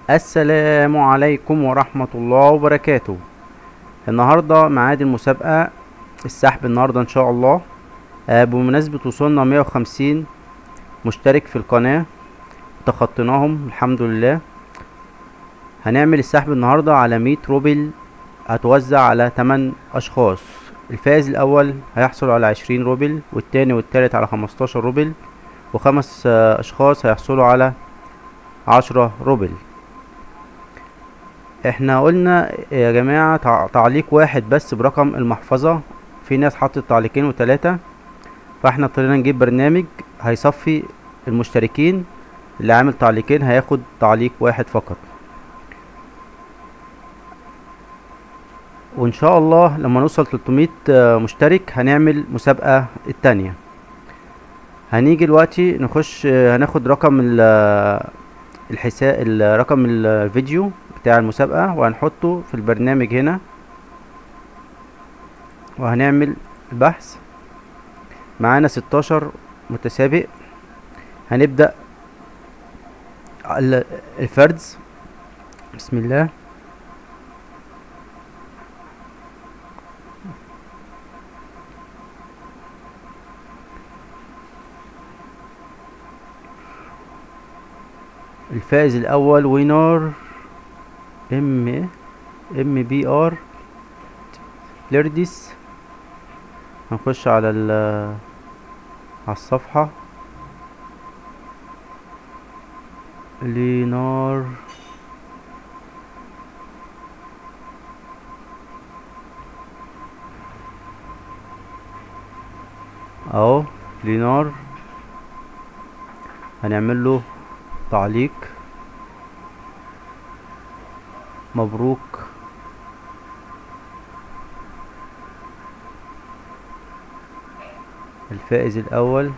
السلام عليكم ورحمة الله وبركاته النهاردة ميعاد المسابقة السحب النهاردة ان شاء الله آه، بمناسبة وصولنا مية وخمسين مشترك في القناة تخطيناهم الحمد لله هنعمل السحب النهاردة على مية روبل هتوزع على تمن اشخاص الفائز الاول هيحصل على عشرين روبل والتاني والتالت على خمستاشر روبل وخمس آه، اشخاص هيحصلوا على عشرة روبل احنا قلنا يا جماعة تع- تعليق واحد بس برقم المحفظة في ناس حطت تعليقين وتلاتة فاحنا اضطرينا نجيب برنامج هيصفي المشتركين اللي عامل تعليقين هياخد تعليق واحد فقط وان شاء الله لما نوصل 300 آه، مشترك هنعمل مسابقة التانية هنيجي دلوقتي نخش آه، هناخد رقم ال- الحساب رقم الفيديو بتاع المسابقة وهنحطه في البرنامج هنا وهنعمل البحث معانا 16 متسابق هنبدأ ال- الفردز بسم الله الفائز الأول وينر ام ام بي ار ليرديس هنخش على ال على الصفحة لينار اهو لينار هنعمل له تعليق مبروك الفائز الأول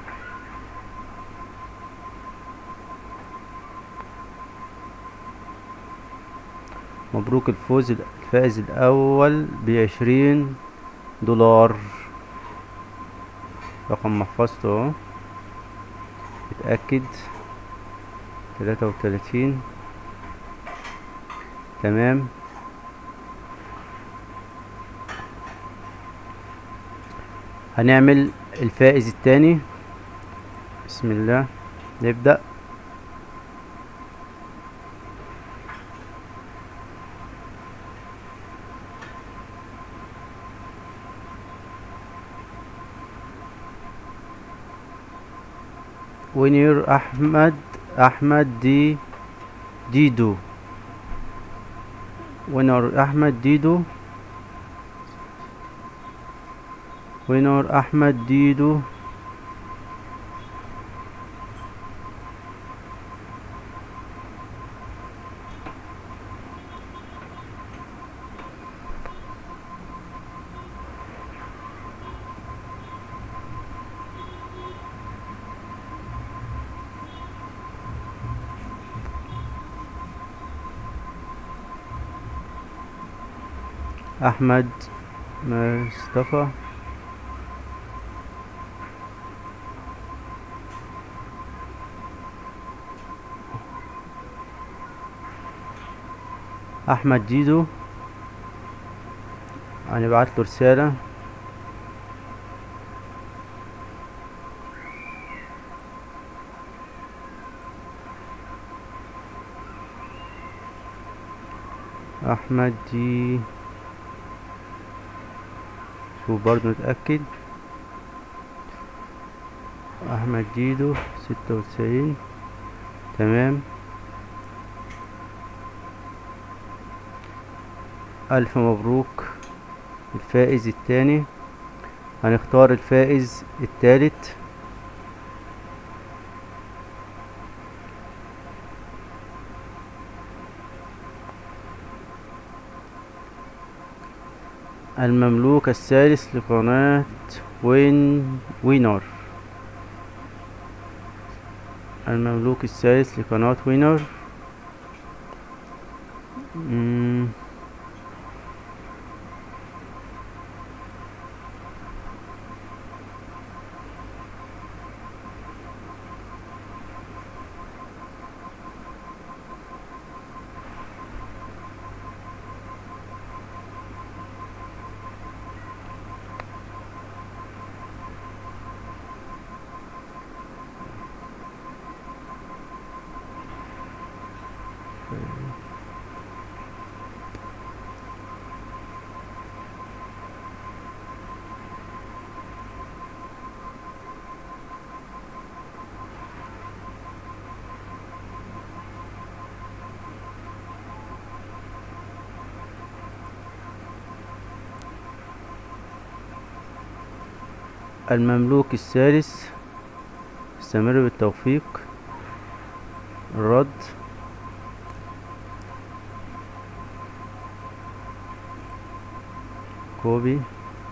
مبروك الفوز الفائز الأول بعشرين دولار رقم محفظته اهو اتأكد تلاتة وتلاتين تمام هنعمل الفائز التاني بسم الله نبدأ وينير أحمد أحمد دي ديدو وينر أحمد ديدو وينر أحمد ديدو أحمد مصطفى أحمد ديدو هنبعت له رسالة أحمد دي شوف برضه نتأكد أحمد ديدو ستة وتسعين تمام ألف مبروك الفائز التاني هنختار الفائز التالت المملوك الثالث لقناة وين وينر المملوك الثالث لقناة وينر مم. المملوك الثالث استمر بالتوفيق الرد كوبي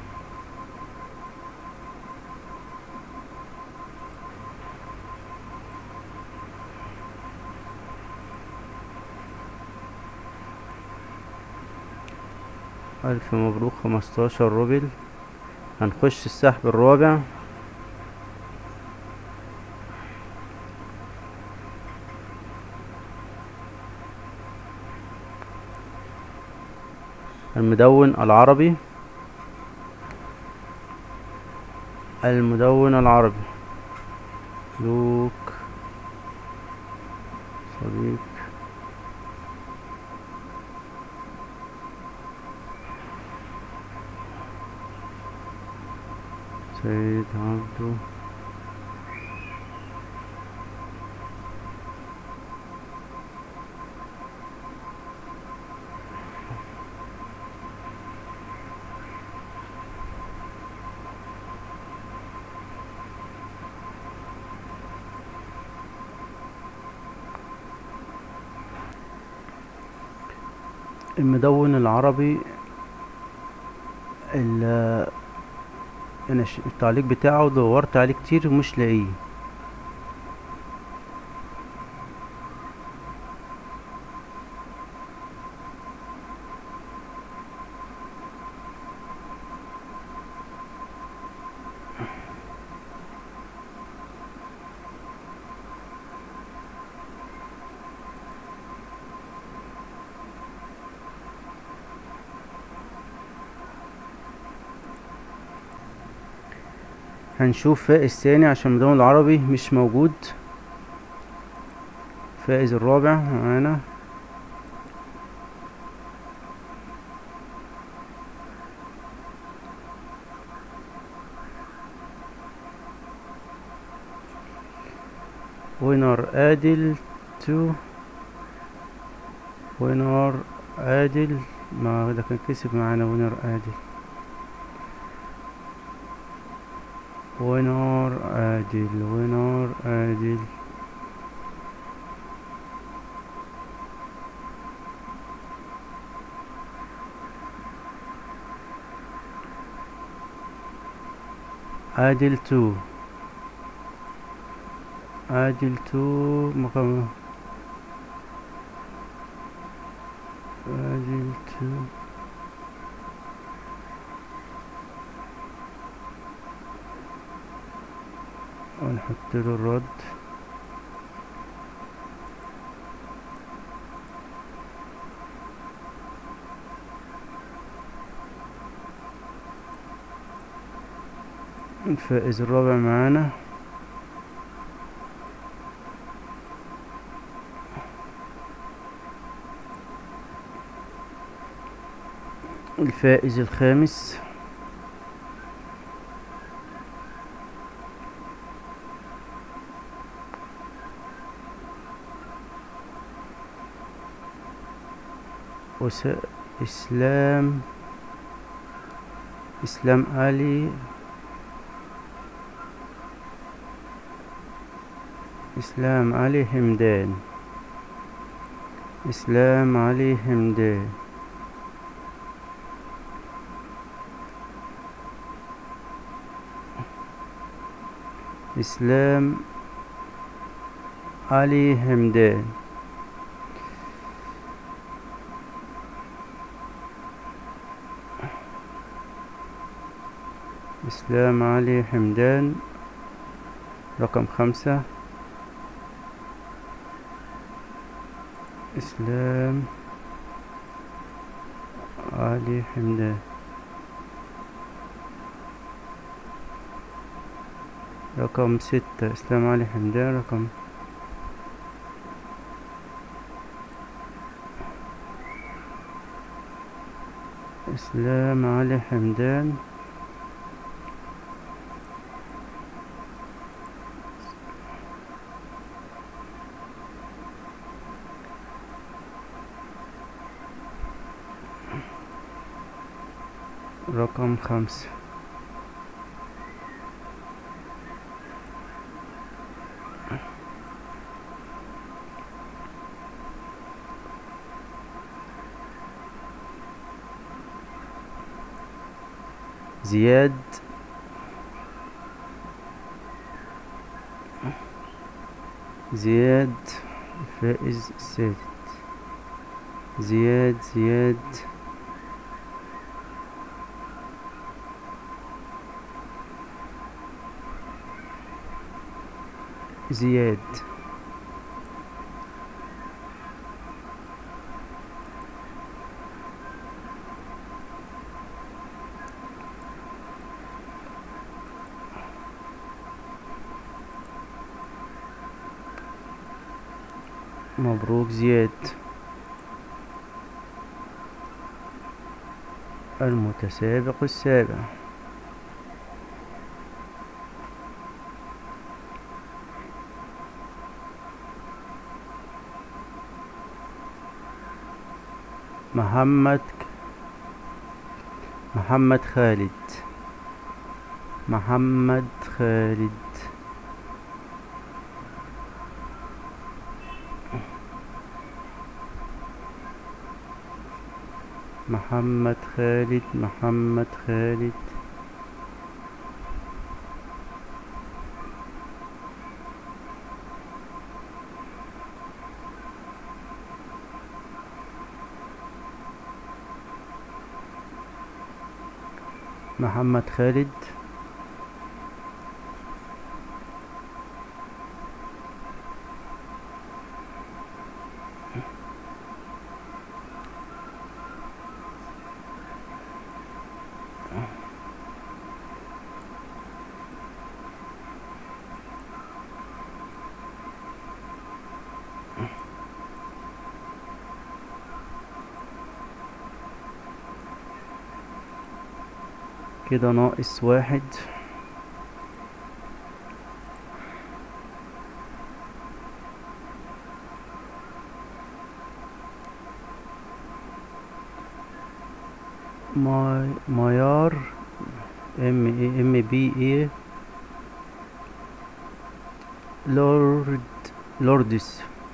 ألف مبروك خمستاشر روبل هنخش السحب الرابع المدون العربي المدون العربي لوك صديق سيد عبدو المدون العربي ال- انا ش- التعليق بتاعه دورت عليه كتير ومش لاقيه هنشوف فائز تاني عشان المدون العربي مش موجود فائز الرابع معانا وينر عادل تو وينر عادل ما ده كان كسب معانا وينر عادل وينر عادل وينر عادل عادل تو عادل تو مقام عادل تو ونحط له الرد الفائز الرابع معانا الفائز الخامس وس... إسلام إسلام علي إسلام علي همدان إسلام علي همدان إسلام علي همدان إسلام علي حمدان رقم خمسة إسلام علي حمدان رقم ستة إسلام علي حمدان رقم اسلام علي حمدان رقم خمسة زياد زياد فائز السادس زياد زياد زياد مبروك زياد المتسابق السابع محمد محمد خالد محمد خالد محمد خالد محمد خالد محمد خالد كده ناقص واحد ماي مايار ام اي ام بي اي لورد لوردس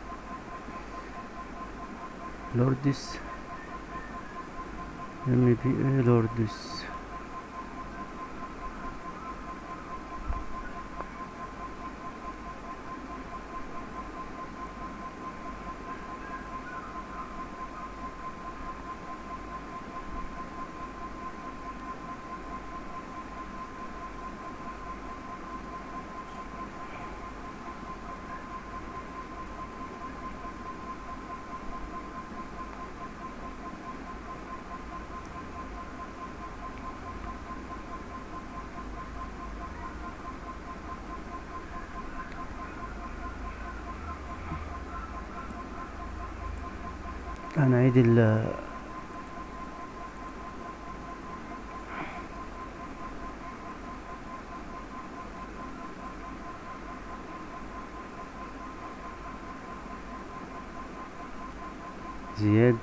لوردس ام بي اي لوردس هنعيد ال زياد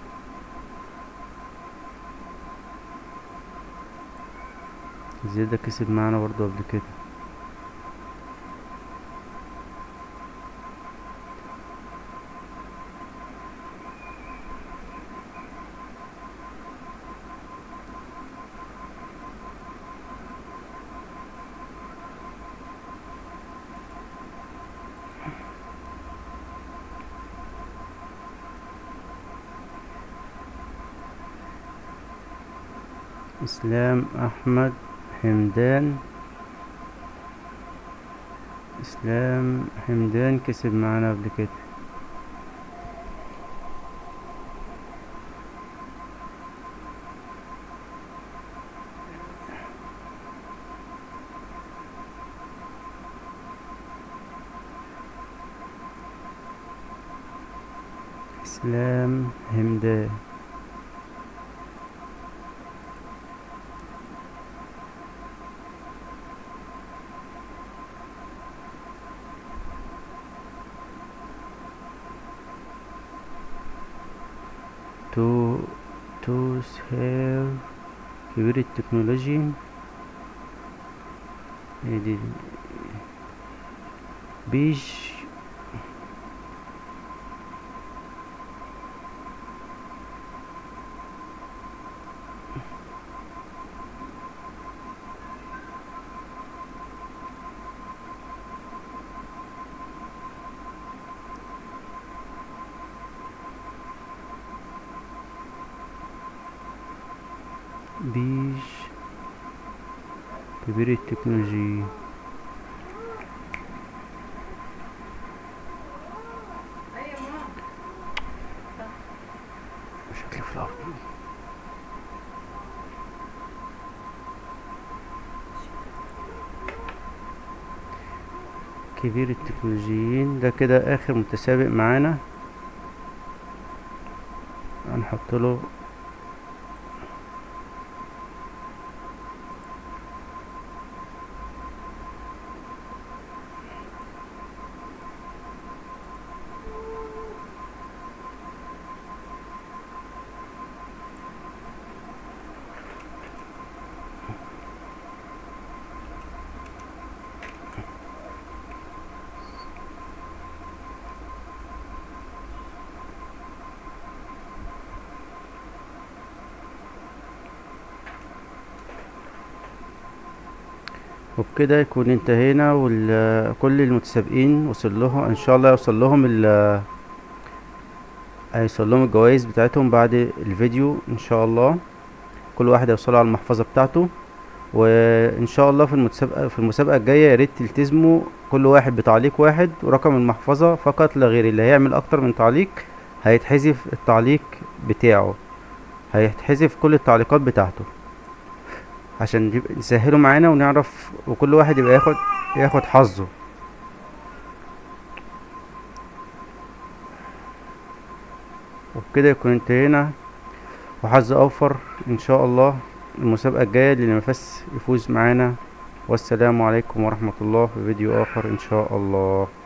زياد ده كسب معانا برضه قبل كده اسلام احمد حمدان اسلام حمدان كسب معانا قبل كده اسلام حمدان تو توس هير كبير التكنولوجي ايه دي بيج بيج كبير التكنولوجي شكلي في الأرض كبير التكنولوجيين ده كده آخر متسابق معانا هنحط له وبكده يكون انتهينا وكل المتسابقين وصل لهم ان شاء الله يوصل لهم ال هيوصل لهم الجوائز بتاعتهم بعد الفيديو ان شاء الله كل واحد يوصله على المحفظة بتاعته وان شاء الله في المتسابقة في المسابقة الجاية يا ريت تلتزموا كل واحد بتعليق واحد ورقم المحفظة فقط لا غير اللي هيعمل اكتر من تعليق هيتحذف التعليق بتاعه هيتحذف كل التعليقات بتاعته عشان يبقى يسهلوا معانا ونعرف وكل واحد يبقى ياخد ياخد حظه وبكده يكون انتهينا وحظ اوفر ان شاء الله المسابقة الجاية اللي نفس يفوز معانا والسلام عليكم ورحمة الله في فيديو اخر ان شاء الله